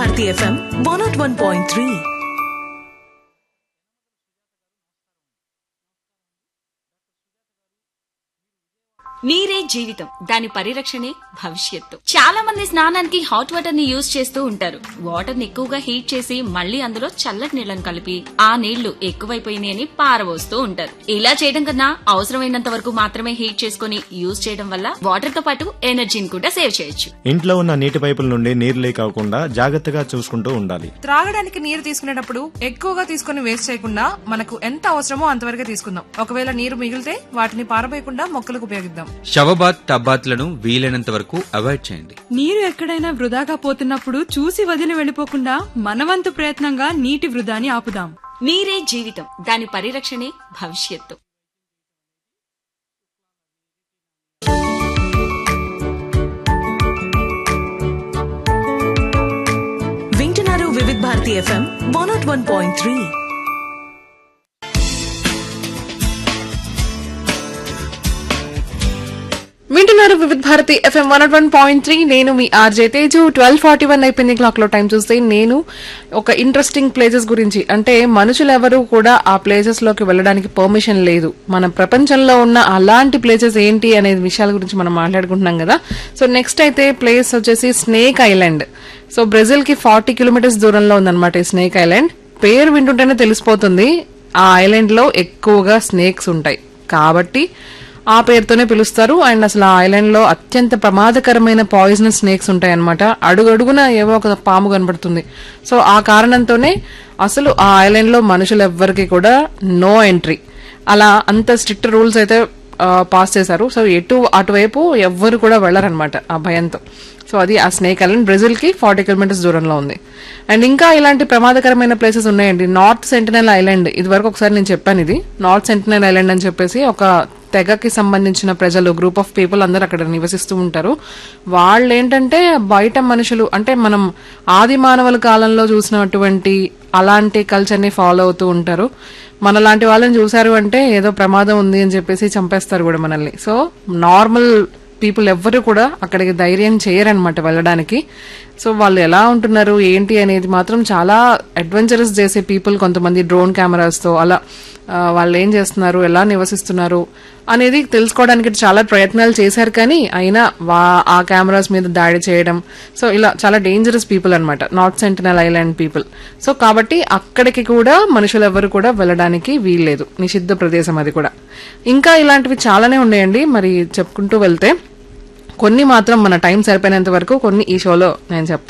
Bharati FM one naught one point three నీరే జీవితం దాని పరిరక్షణే భవిష్యత్తు చాలా మంది స్నానానికి హాట్ వాటర్ ని యూజ్ చేస్తూ ఉంటారు వాటర్ ని ఎక్కువగా హీట్ చేసి మళ్ళీ అందులో చల్లటి నీళ్లను కలిపి ఆ నీళ్లు ఎక్కువైపోయినాయి అని పారబోస్తూ ఉంటారు ఇలా చేయడం కన్నా అవసరమైనంత వరకు మాత్రమే హీట్ చేసుకుని యూజ్ చేయడం వల్ల వాటర్ తో పాటు ఎనర్జీని కూడా సేవ్ చేయొచ్చు ఇంట్లో ఉన్న నీటి పైపుల నుండి నీరు లీక్ అవ్వకుండా జాగ్రత్తగా చూసుకుంటూ ఉండాలి త్రాగడానికి నీరు తీసుకునేటప్పుడు ఎక్కువగా తీసుకుని వేస్ట్ చేయకుండా మనకు ఎంత అవసరమో అంతవరకే తీసుకుందాం ఒకవేళ నీరు మిగిలితే వాటిని పారబోయకుండా మొక్కలకు ఉపయోగిద్దాం షవబాత్ టబ్బాత్లను వీలైనంత వరకు అవాయిడ్ చేయండి నీరు ఎక్కడైనా వృధాగా పోతున్నప్పుడు చూసి వదిలి వెళ్లిపోకుండా మనవంతు ప్రయత్నంగా నీటి వృధాని ఆపుదాం నీరే జీవితం దాని పరిరక్షణే భవిష్యత్తు వింటున్నారు Vividh Bharati FM one naught one point three వింటున్నారు Vividh Bharati FM one one point three నేను మీ RJ Teju twelve forty one అయిపోయింది క్లాక్ లో టైం చూస్తే నేను ఒక ఇంట్రెస్టింగ్ ప్లేసెస్ గురించి అంటే మనుషులు ఎవరు కూడా ఆ ప్లేసెస్ లోకి వెళ్ళడానికి పర్మిషన్ లేదు మన ప్రపంచంలో ఉన్న అలాంటి ప్లేసెస్ ఏంటి అనే విషయాల గురించి మనం మాట్లాడుకుంటున్నాం కదా సో నెక్స్ట్ అయితే ప్లేస్ వచ్చేసి స్నేక్ ఐలాండ్ సో బ్రెజిల్ కి ఫార్టీ కిలోమీటర్స్ దూరంలో ఉందన్నమాట ఈ స్నేక్ ఐలాండ్ పేరు వింటుంటేనే తెలిసిపోతుంది ఆ ఐలాండ్ లో ఎక్కువగా స్నేక్స్ ఉంటాయి కాబట్టి ఆ పేరుతోనే పిలుస్తారు అండ్ అసలు ఆ ఐలాండ్ లో అత్యంత ప్రమాదకరమైన పాయిజనస్ స్నేక్స్ ఉంటాయి అనమాట అడుగడుగున ఏవో ఒక పాము కనబడుతుంది సో ఆ కారణంతోనే అసలు ఆ ఐలాండ్ లో మనుషులు ఎవ్వరికి కూడా నో ఎంట్రీ అలా అంత స్ట్రిక్ట్ రూల్స్ అయితే పాస్ చేశారు సో ఎటు అటువైపు ఎవ్వరు కూడా వెళ్ళరనమాట ఆ భయంతో సో అది ఆ స్నేక్ ఐలాండ్ బ్రెజిల్ కి ఫార్టీ కిలోమీటర్స్ దూరంలో ఉంది అండ్ ఇంకా ఇలాంటి ప్రమాదకరమైన ప్లేసెస్ ఉన్నాయండి నార్త్ సెంటినల్ ఐలాండ్ ఇది వరకు ఒకసారి నేను చెప్పాను ఇది నార్త్ సెంటినల్ ఐలాండ్ అని చెప్పేసి ఒక తెగకి సంబంధించిన ప్రజలు గ్రూప్ ఆఫ్ పీపుల్ అందరూ అక్కడ నివసిస్తూ ఉంటారు వాళ్ళు ఏంటంటే బయట మనుషులు అంటే మనం ఆది మానవుల కాలంలో చూసినటువంటి అలాంటి కల్చర్ ని ఫాలో అవుతూ ఉంటారు మనలాంటి వాళ్ళని చూసారు అంటే ఏదో ప్రమాదం ఉంది అని చెప్పేసి చంపేస్తారు కూడా మనల్ని సో నార్మల్ పీపుల్ ఎవ్వరు కూడా అక్కడికి ధైర్యం చేయరనమాట వెళ్ళడానికి సో వాళ్ళు ఎలా ఉంటున్నారు ఏంటి అనేది మాత్రం చాలా అడ్వెంచరస్ చేసే పీపుల్ కొంతమంది డ్రోన్ కెమెరాస్తో అలా ఆ, వాళ్ళు ఏం చేస్తున్నారు ఎలా నివసిస్తున్నారు అనేది తెలుసుకోవడానికి చాలా ప్రయత్నాలు చేశారు కానీ అయినా వా ఆ కెమెరాస్ మీద దాడి చేయడం సో ఇలా చాలా డేంజరస్ పీపుల్ అన్నమాట North Sentinel Island people so కాబట్టి అక్కడికి కూడా మనుషులు ఎవరు కూడా వెళ్ళడానికి వీల్లేదు నిషిద్ధ ప్రదేశం అది కూడా ఇంకా ఇలాంటివి చాలానే ఉన్నాయండి మరి చెప్పుకుంటూ వెళ్తే కొన్ని మాత్రం మన టైం సరిపోయినంత వరకు కొన్ని ఈ షోలో నేను చెప్తాను